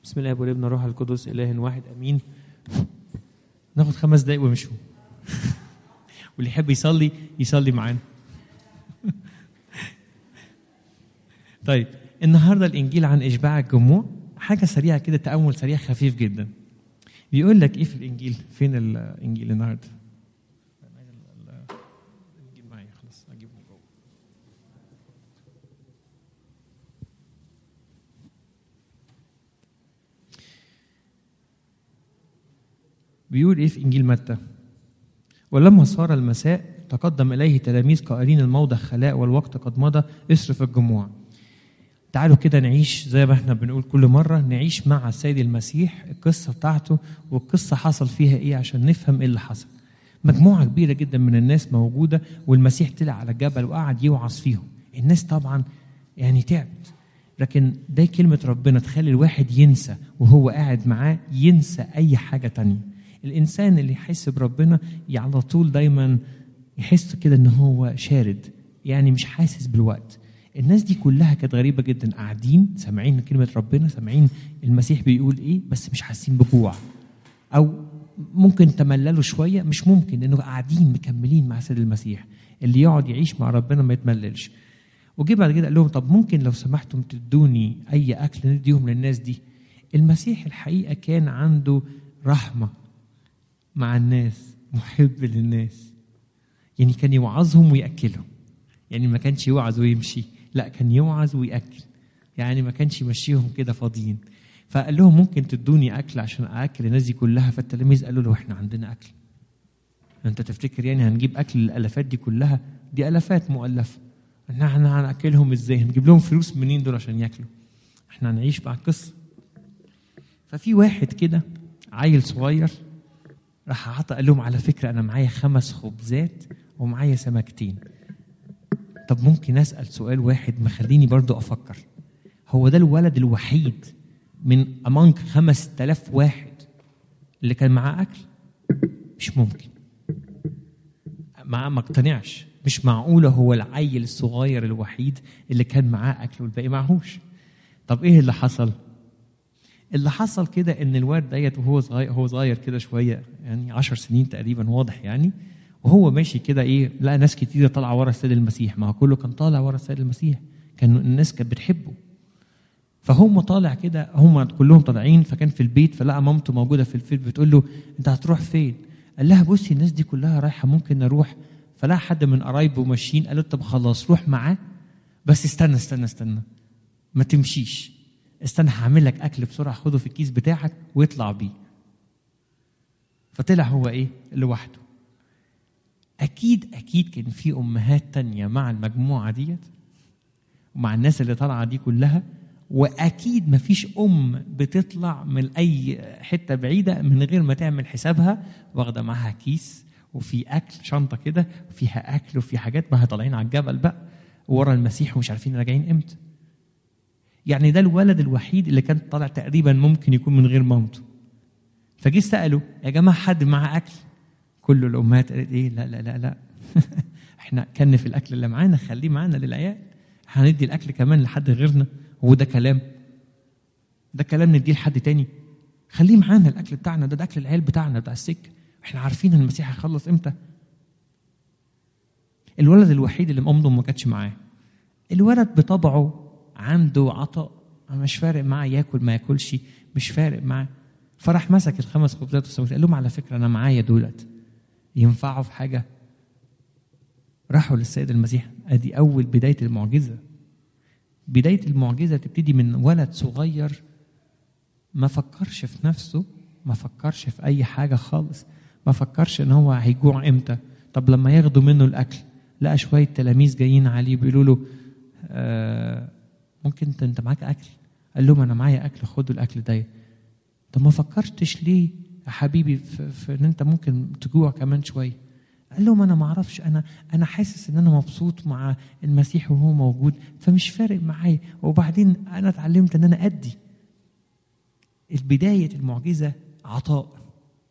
بسم الله والابن والروح القدس اله واحد امين ناخد خمس دقايق ونمشوا واللي يحب يصلي يصلي معانا طيب النهارده الانجيل عن اشباع الجموع حاجه سريعه كده تامل سريع خفيف جدا بيقول لك ايه في الانجيل فين الانجيل النهارده الانجيل معايا خلاص اجيبه جوه بيقول ايه في انجيل متى ولما صار المساء تقدم اليه تلاميذ قائلين الموضع خلاء والوقت قد مضى اصرف الجموع تعالوا كده نعيش زي ما احنا بنقول كل مرة نعيش مع السيد المسيح القصة بتاعته والقصة حصل فيها ايه عشان نفهم ايه اللي حصل مجموعة كبيرة جدا من الناس موجودة والمسيح طلع على الجبل وقعد يوعظ فيهم الناس طبعا يعني تعبت لكن ده كلمة ربنا تخلي الواحد ينسى وهو قاعد معاه ينسى أي حاجة تانية الإنسان اللي يحس بربنا على طول دايما يحس كده إن هو شارد يعني مش حاسس بالوقت الناس دي كلها كانت غريبة جدا قاعدين سامعين كلمة ربنا سامعين المسيح بيقول إيه بس مش حاسين بجوع أو ممكن تمللوا شوية مش ممكن لأنه قاعدين مكملين مع سيد المسيح اللي يقعد يعيش مع ربنا ما يتمللش وجي بعد كده قال لهم طب ممكن لو سمحتم تدوني أي أكل نديهم للناس دي المسيح الحقيقة كان عنده رحمة مع الناس محب للناس يعني كان يوعظهم ويأكلهم يعني ما كانش يوعظ ويمشي لا كان يوعظ ويأكل يعني ما كانش يمشيهم كده فاضيين فقال لهم ممكن تدوني اكل عشان ااكل الناس دي كلها فالتلاميذ قالوا له احنا عندنا اكل انت تفتكر يعني هنجيب اكل الالافات دي كلها دي الافات مؤلفه احنا هناكلهم ازاي هنجيب لهم فلوس منين دول عشان ياكلوا احنا هنعيش مع القصه ففي واحد كده عيل صغير راح عطى قال لهم على فكره انا معايا خمس خبزات ومعايا سمكتين طب ممكن اسال سؤال واحد مخليني برضو افكر هو ده الولد الوحيد من امونج خمس تلاف واحد اللي كان معاه اكل مش ممكن معاه ما اقتنعش مش معقولة هو العيل الصغير الوحيد اللي كان معاه أكل والباقي معهوش طب إيه اللي حصل؟ اللي حصل كده إن الواد ديت وهو صغير هو صغير كده شوية يعني عشر سنين تقريبا واضح يعني وهو ماشي كده إيه لقى ناس كتيرة طالعة ورا السيد المسيح ما هو كله كان طالع ورا السيد المسيح كان الناس كانت بتحبه فهم طالع كده هم كلهم طالعين فكان في البيت فلقى مامته موجوده في البيت بتقول له انت هتروح فين؟ قال لها بصي الناس دي كلها رايحه ممكن نروح فلقى حد من قرايبه ماشيين قال له طب خلاص روح معاه بس استنى استنى استنى ما تمشيش استنى هعمل لك اكل بسرعه خده في الكيس بتاعك واطلع بيه فطلع هو ايه لوحده اكيد اكيد كان في امهات تانية مع المجموعه ديت ومع الناس اللي طالعه دي كلها واكيد مفيش ام بتطلع من اي حته بعيده من غير ما تعمل حسابها واخده معاها كيس وفي اكل شنطه كده وفيها اكل وفي حاجات ما طالعين على الجبل بقى ورا المسيح ومش عارفين راجعين امتى يعني ده الولد الوحيد اللي كان طالع تقريبا ممكن يكون من غير مامته فجه ساله يا جماعه حد معاه اكل كل الامهات قالت ايه لا لا لا لا احنا كنف الاكل اللي معانا خليه معانا للعيال هندي الاكل كمان لحد غيرنا هو ده كلام ده كلام نديه لحد تاني خليه معانا الاكل بتاعنا ده, ده اكل العيال بتاعنا بتاع السكه احنا عارفين المسيح هيخلص امتى الولد الوحيد اللي امه ما كانتش معاه الولد بطبعه عنده عطاء مش فارق معاه ياكل ما ياكلش مش فارق معاه فراح مسك الخمس خبزات والسمكتين قال لهم على فكره انا معايا دولت ينفعوا في حاجه راحوا للسيد المسيح ادي اول بدايه المعجزه بداية المعجزة تبتدي من ولد صغير ما فكرش في نفسه ما فكرش في أي حاجة خالص ما فكرش إن هو هيجوع إمتى طب لما ياخدوا منه الأكل لقى شوية تلاميذ جايين عليه بيقولوا له آه ممكن انت انت معاك اكل قال لهم انا معايا اكل خدوا الاكل ده طب ما فكرتش ليه يا حبيبي في, في ان انت ممكن تجوع كمان شويه قال لهم انا ما اعرفش انا انا حاسس ان انا مبسوط مع المسيح وهو موجود فمش فارق معايا وبعدين انا اتعلمت ان انا ادي بدايه المعجزه عطاء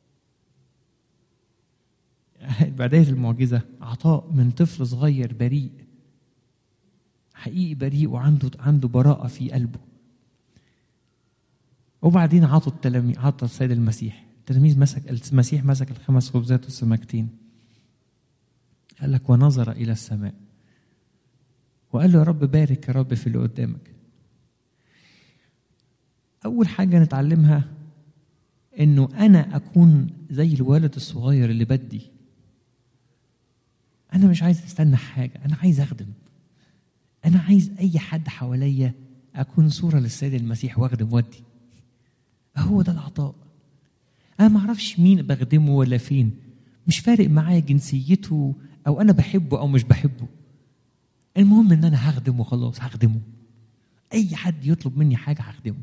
بدايه المعجزه عطاء من طفل صغير بريء حقيقي بريء وعنده عنده براءه في قلبه وبعدين عطوا التلاميذ عطى السيد المسيح التلاميذ مسك المسيح مسك الخمس خبزات والسمكتين قال لك ونظر الى السماء وقال له يا رب بارك يا رب في اللي قدامك اول حاجه نتعلمها انه انا اكون زي الولد الصغير اللي بدي انا مش عايز استنى حاجه انا عايز اخدم انا عايز اي حد حواليا اكون صوره للسيد المسيح واخدم ودي هو ده العطاء انا ما اعرفش مين بخدمه ولا فين مش فارق معايا جنسيته او انا بحبه او مش بحبه المهم ان انا هخدمه خلاص هخدمه اي حد يطلب مني حاجه هخدمه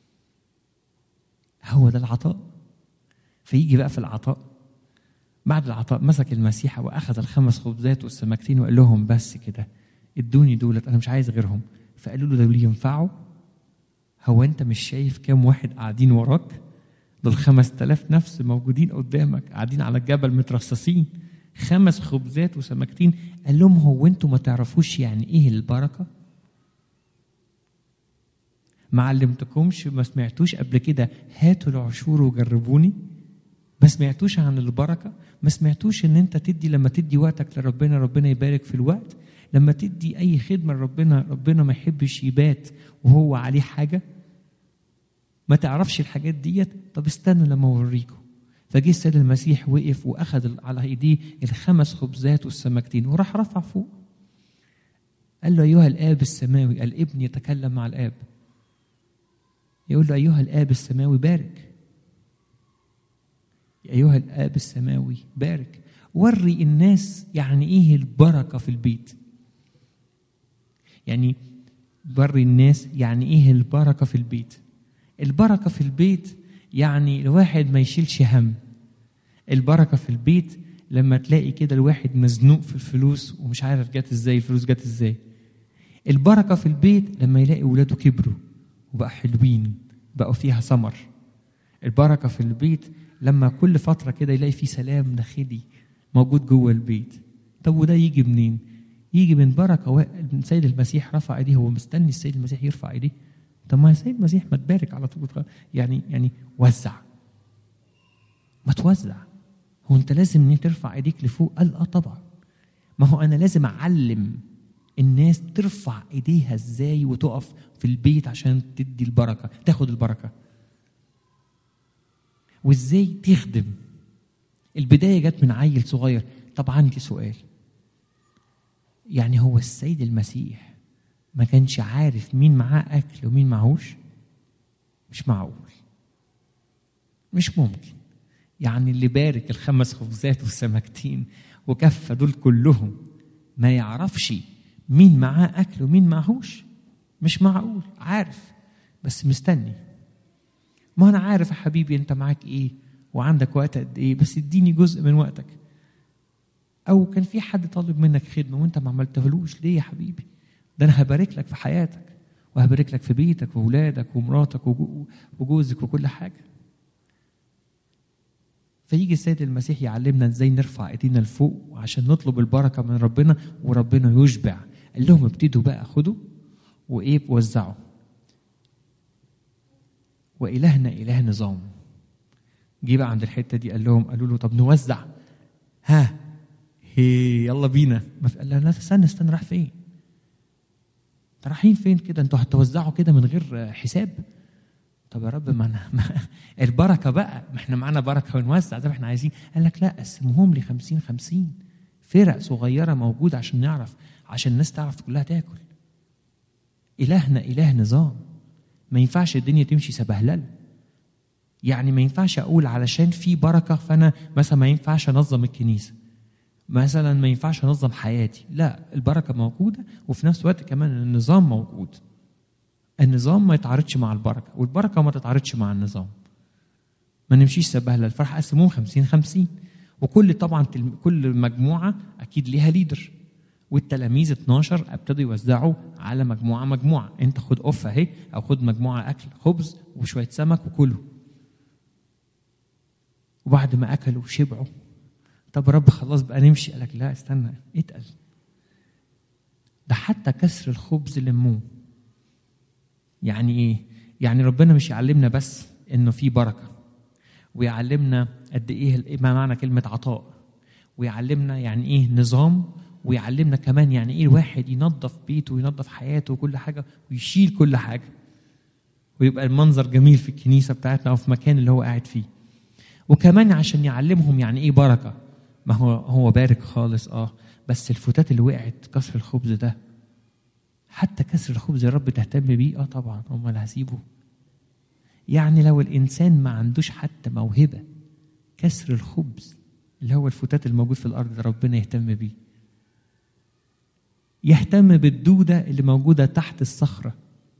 هو ده العطاء فيجي بقى في العطاء بعد العطاء مسك المسيح واخذ الخمس خبزات والسمكتين وقال لهم بس كده ادوني دولت انا مش عايز غيرهم فقالوا له دول ينفعوا هو انت مش شايف كام واحد قاعدين وراك دول خمس تلاف نفس موجودين قدامك قاعدين على الجبل مترصصين خمس خبزات وسمكتين قال لهم هو انتوا ما تعرفوش يعني ايه البركه ما علمتكمش ما سمعتوش قبل كده هاتوا العشور وجربوني ما سمعتوش عن البركه ما سمعتوش ان انت تدي لما تدي وقتك لربنا ربنا يبارك في الوقت لما تدي اي خدمه لربنا ربنا ما يحبش يبات وهو عليه حاجه ما تعرفش الحاجات ديت طب استنوا لما اوريكم فجه السيد المسيح وقف واخذ على ايديه الخمس خبزات والسمكتين وراح رفع فوق قال له ايها الاب السماوي الابن يتكلم مع الاب يقول له ايها الاب السماوي بارك ايها الاب السماوي بارك وري الناس يعني ايه البركه في البيت يعني وري الناس يعني ايه البركه في البيت البركه في البيت يعني الواحد ما يشيلش هم البركه في البيت لما تلاقي كده الواحد مزنوق في الفلوس ومش عارف جت ازاي الفلوس جت ازاي البركه في البيت لما يلاقي ولاده كبروا وبقى حلوين بقوا فيها ثمر البركه في البيت لما كل فتره كده يلاقي في سلام داخلي موجود جوه البيت طب وده يجي منين يجي من بركه و... السيد المسيح رفع ايديه هو مستني السيد المسيح يرفع ايديه طب ما السيد المسيح ما تبارك على طول يعني يعني وزع ما توزع هو انت لازم ان ترفع ايديك لفوق قال اه طبعا ما هو انا لازم اعلم الناس ترفع ايديها ازاي وتقف في البيت عشان تدي البركه تاخد البركه وازاي تخدم البدايه جت من عيل صغير طب عندي سؤال يعني هو السيد المسيح ما كانش عارف مين معاه اكل ومين معهوش مش معقول مش ممكن يعني اللي بارك الخمس خبزات والسمكتين وكفى دول كلهم ما يعرفش مين معاه اكل ومين معهوش مش معقول عارف بس مستني ما انا عارف يا حبيبي انت معاك ايه وعندك وقت قد ايه بس اديني جزء من وقتك او كان في حد طالب منك خدمه وانت ما عملتهلوش ليه يا حبيبي ده انا هبارك لك في حياتك وهبارك لك في بيتك واولادك ومراتك وجوزك وكل حاجه فيجي السيد المسيح يعلمنا ازاي نرفع ايدينا لفوق عشان نطلب البركه من ربنا وربنا يشبع قال لهم ابتدوا بقى خدوا وايه وزعوا والهنا اله نظام جه بقى عند الحته دي قال لهم قالوا له طب نوزع ها هي يلا بينا ما قال لا استنى استنى راح فين انت رايحين فين كده انتوا هتوزعوا كده من غير حساب طب يا رب ما انا ما البركه بقى ما احنا معانا بركه ونوزع زي ما احنا عايزين قال لك لا قسمهم لي 50 50 فرق صغيره موجوده عشان نعرف عشان الناس تعرف كلها تاكل الهنا اله نظام ما ينفعش الدنيا تمشي سبهلله يعني ما ينفعش اقول علشان في بركه فانا مثلا ما ينفعش انظم الكنيسه مثلا ما ينفعش انظم حياتي لا البركه موجوده وفي نفس الوقت كمان النظام موجود النظام ما يتعارضش مع البركه والبركه ما تتعارضش مع النظام ما نمشيش سبهلله الفرح قسموهم 50 50 وكل طبعا كل مجموعه اكيد ليها ليدر والتلاميذ 12 ابتدوا يوزعوا على مجموعه مجموعه انت خد اوف اهي او خد مجموعه اكل خبز وشويه سمك وكله وبعد ما اكلوا وشبعوا طب رب خلاص بقى نمشي قال لك لا استنى اتقل ده حتى كسر الخبز لموه يعني ايه يعني ربنا مش يعلمنا بس انه في بركه ويعلمنا قد ايه ما معنى كلمه عطاء ويعلمنا يعني ايه نظام ويعلمنا كمان يعني ايه الواحد ينظف بيته وينظف حياته وكل حاجه ويشيل كل حاجه ويبقى المنظر جميل في الكنيسه بتاعتنا او في مكان اللي هو قاعد فيه وكمان عشان يعلمهم يعني ايه بركه ما هو هو بارك خالص اه بس الفتات اللي وقعت كسر الخبز ده حتى كسر الخبز يا رب تهتم بيه اه طبعا امال هسيبه يعني لو الانسان ما عندوش حتى موهبه كسر الخبز اللي هو الفتات الموجود في الارض ربنا يهتم بيه يهتم بالدوده اللي موجوده تحت الصخره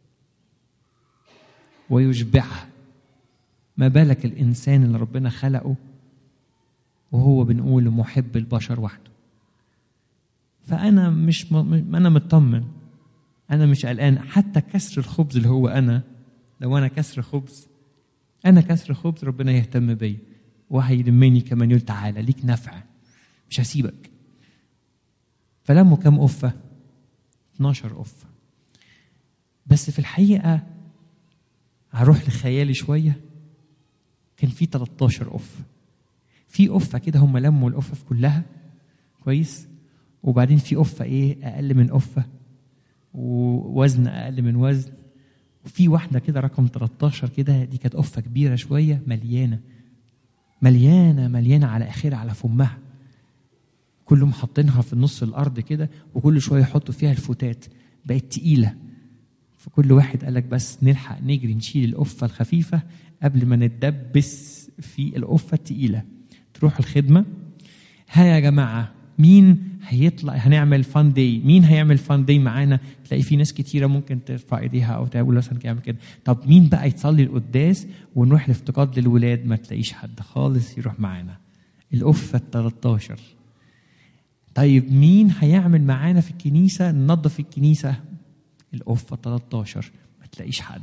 ويشبعها ما بالك الانسان اللي ربنا خلقه وهو بنقول محب البشر وحده فانا مش م... انا مطمن انا مش قلقان حتى كسر الخبز اللي هو انا لو انا كسر خبز انا كسر خبز ربنا يهتم بيا وهيلمني كمان يقول تعالى ليك نفع مش هسيبك فلموا كام قفة 12 قفة بس في الحقيقة هروح لخيالي شوية كان في 13 قفة في قفة كده هم لموا القفف كلها كويس وبعدين في قفة ايه أقل من قفة ووزن أقل من وزن وفي واحدة كده رقم 13 كده دي كانت قفة كبيرة شوية مليانة مليانة مليانة على آخرها على فمها كلهم حاطينها في نص الأرض كده وكل شوية يحطوا فيها الفتات بقت تقيلة فكل واحد قال لك بس نلحق نجري نشيل القفة الخفيفة قبل ما نتدبس في القفة التقيلة تروح الخدمة ها يا جماعة مين هيطلع هنعمل فان داي مين هيعمل فان داي معانا تلاقي في ناس كتيرة ممكن ترفع ايديها او تقول مثلا كده كده طب مين بقى يصلي القداس ونروح الافتقاد للولاد ما تلاقيش حد خالص يروح معانا القفة ال 13 طيب مين هيعمل معانا في الكنيسة ننظف الكنيسة القفة 13 ما تلاقيش حد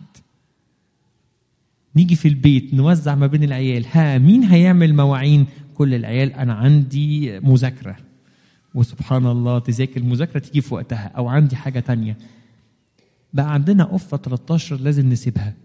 نيجي في البيت نوزع ما بين العيال ها مين هيعمل مواعين كل العيال انا عندي مذاكره وسبحان الله تذاكر المذاكره تيجي في وقتها او عندي حاجه تانية بقى عندنا قفه 13 لازم نسيبها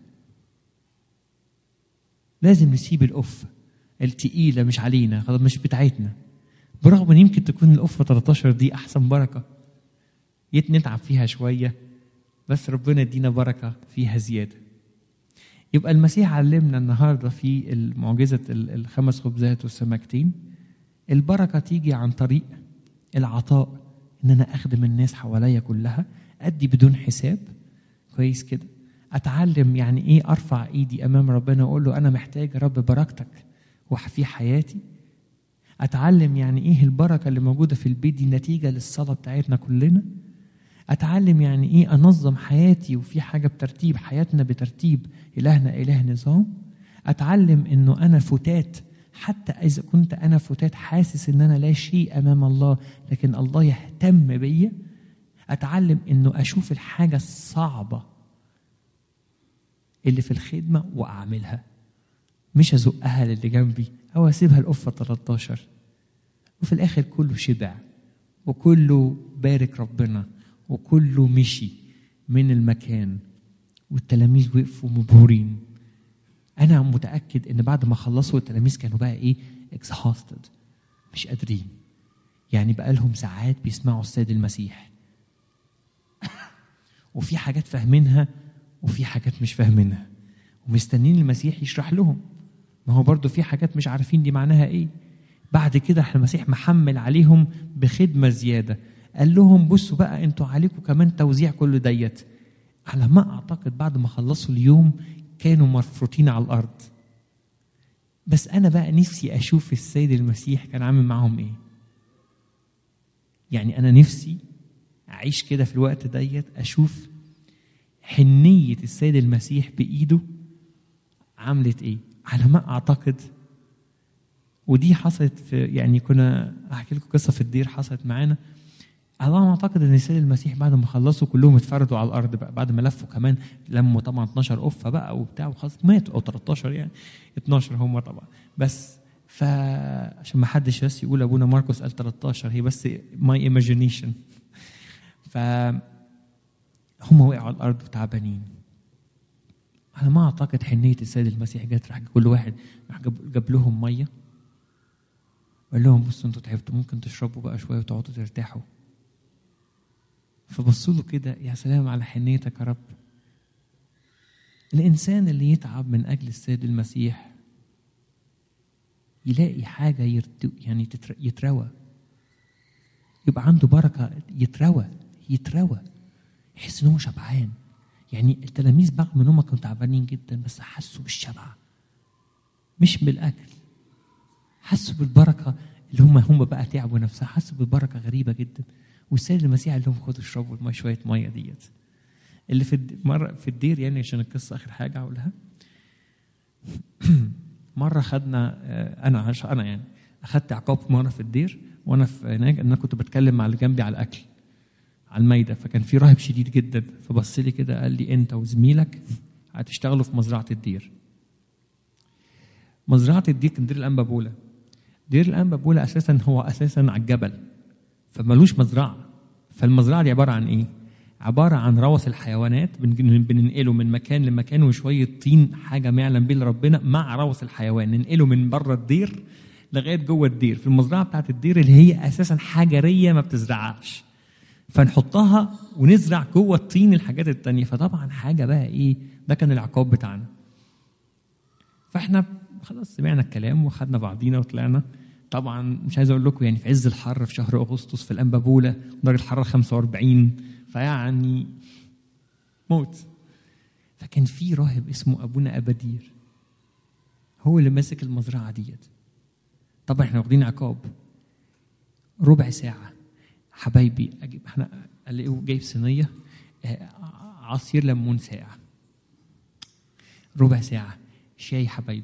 لازم نسيب القفه التقيله مش علينا خلاص مش بتاعتنا برغم ان يمكن تكون القفه 13 دي احسن بركه نتعب فيها شويه بس ربنا يدينا بركه فيها زياده يبقى المسيح علمنا النهارده في معجزه الخمس خبزات والسمكتين البركه تيجي عن طريق العطاء ان انا اخدم الناس حواليا كلها ادي بدون حساب كويس كده اتعلم يعني ايه ارفع ايدي امام ربنا واقول له انا محتاج يا رب بركتك في حياتي اتعلم يعني ايه البركه اللي موجوده في البيت دي نتيجه للصلاه بتاعتنا كلنا اتعلم يعني ايه انظم حياتي وفي حاجه بترتيب حياتنا بترتيب الهنا اله نظام اتعلم انه انا فتات حتى اذا كنت انا فتات حاسس ان انا لا شيء امام الله لكن الله يهتم بيا اتعلم انه اشوف الحاجه الصعبه اللي في الخدمه واعملها مش ازقها للي جنبي او اسيبها القفه 13 وفي الاخر كله شبع وكله بارك ربنا وكله مشي من المكان والتلاميذ وقفوا مبهورين انا متاكد ان بعد ما خلصوا التلاميذ كانوا بقى ايه exhausted مش قادرين يعني بقى لهم ساعات بيسمعوا السيد المسيح وفي حاجات فاهمينها وفي حاجات مش فاهمينها ومستنين المسيح يشرح لهم ما هو برضو في حاجات مش عارفين دي معناها ايه بعد كده المسيح محمل عليهم بخدمه زياده قال لهم بصوا بقى انتوا عليكم كمان توزيع كل ديت على ما اعتقد بعد ما خلصوا اليوم كانوا مرفوطين على الارض بس انا بقى نفسي اشوف السيد المسيح كان عامل معاهم ايه يعني انا نفسي اعيش كده في الوقت ديت اشوف حنيه السيد المسيح بايده عملت ايه على ما اعتقد ودي حصلت في يعني كنا احكي لكم قصه في الدير حصلت معانا على ما اعتقد ان السيد المسيح بعد ما خلصوا كلهم اتفردوا على الارض بقى بعد ما لفوا كمان لموا طبعا 12 قفه بقى وبتاع وخلاص ماتوا او 13 يعني 12 هم طبعا بس فعشان ما حدش بس يقول ابونا ماركوس قال 13 هي بس ماي ايماجينيشن ف هم وقعوا على الارض وتعبانين على ما اعتقد حنيه السيد المسيح جت راح كل واحد راح جاب, جاب لهم ميه وقال لهم بصوا انتوا تعبتوا ممكن تشربوا بقى شويه وتقعدوا ترتاحوا فبصوا له كده يا سلام على حنيتك يا رب الانسان اللي يتعب من اجل السيد المسيح يلاقي حاجه يرت... يعني تتر... يتروى يبقى عنده بركه يتروى يتروى يحس ان هو شبعان يعني التلاميذ برغم ان هم كانوا تعبانين جدا بس حسوا بالشبع مش بالاكل حسوا بالبركه اللي هم هم بقى تعبوا نفسها حسوا بالبركه غريبه جدا والسيد المسيح قال لهم خدوا اشربوا الميه شويه ميه ديت اللي في الد- مره في الدير يعني عشان القصه اخر حاجه اقولها مره خدنا آه، انا عش- انا يعني اخدت عقاب مره في الدير وانا في هناك ان انا كنت بتكلم مع اللي جنبي على الاكل على المايده فكان في راهب شديد جدا فبص لي كده قال لي انت وزميلك هتشتغلوا في مزرعه الدير مزرعه الدير كان دير الانبابوله دير الانبابوله اساسا هو اساسا على الجبل فمالوش مزرعه فالمزرعه دي عباره عن ايه عباره عن روث الحيوانات بن- بننقله من مكان لمكان وشويه طين حاجه ما يعلم به ربنا مع روث الحيوان ننقله من بره الدير لغايه جوه الدير في المزرعه بتاعت الدير اللي هي اساسا حجريه ما بتزرعهاش فنحطها ونزرع جوه الطين الحاجات التانية فطبعا حاجه بقى ايه ده كان العقاب بتاعنا فاحنا خلاص سمعنا الكلام وخدنا بعضينا وطلعنا طبعا مش عايز اقول لكم يعني في عز الحر في شهر اغسطس في الانبابوله درجه الحراره 45 فيعني موت فكان في راهب اسمه ابونا ابادير هو اللي ماسك المزرعه ديت طبعا احنا واخدين عقاب ربع ساعه حبايبي اجيب احنا الاقيه جايب صينيه آه، عصير ليمون ساقع ربع ساعه شاي حبايبي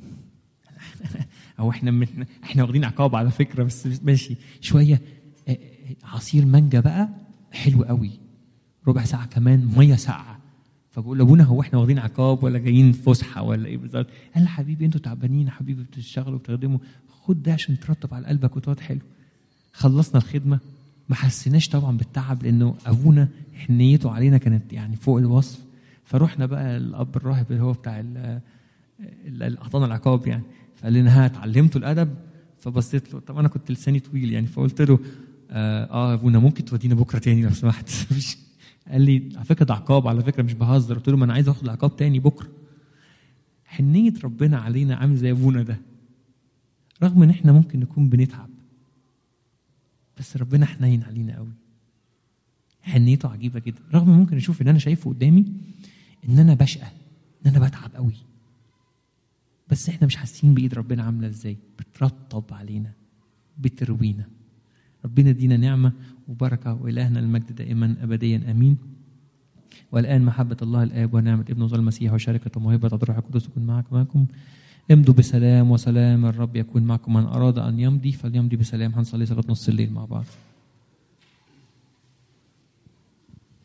او احنا من احنا واخدين عقاب على فكره بس ماشي شويه آه، آه، عصير مانجا بقى حلو قوي ربع ساعه كمان ميه ساقعه فبقول لابونا هو احنا واخدين عقاب ولا جايين فسحه ولا ايه بالظبط قال حبيبي انتوا تعبانين يا حبيبي بتشتغلوا وبتخدموا خد ده عشان ترطب على قلبك وتقعد حلو خلصنا الخدمه ما حسيناش طبعا بالتعب لانه ابونا حنيته علينا كانت يعني فوق الوصف فروحنا بقى الاب الراهب اللي هو بتاع ال- اللي اعطانا العقاب يعني فقال لنا ها اتعلمتوا الادب فبصيت له طب انا كنت لساني طويل يعني فقلت له اه, آه يا ابونا ممكن تودينا بكره تاني لو سمحت مش- قال لي على فكره ده عقاب على فكره مش بهزر قلت له ما انا عايز اخد العقاب تاني بكره حنيه ربنا علينا عامل زي ابونا ده رغم ان احنا ممكن نكون بنتعب بس ربنا حنين علينا قوي حنيته عجيبه جدا رغم ممكن اشوف ان انا شايفه قدامي ان انا بشقى ان انا بتعب قوي بس احنا مش حاسين بايد ربنا عامله ازاي بترطب علينا بتروينا ربنا يدينا نعمه وبركه والهنا المجد دائما ابديا امين والان محبه الله الاب ونعمه ابنه وظل المسيح وشركه وموهبه الروح القدس تكون معكم معكم امضوا بسلام وسلام الرب يكون معكم من اراد ان يمضي فليمضي بسلام هنصلي صلاه نص الليل مع بعض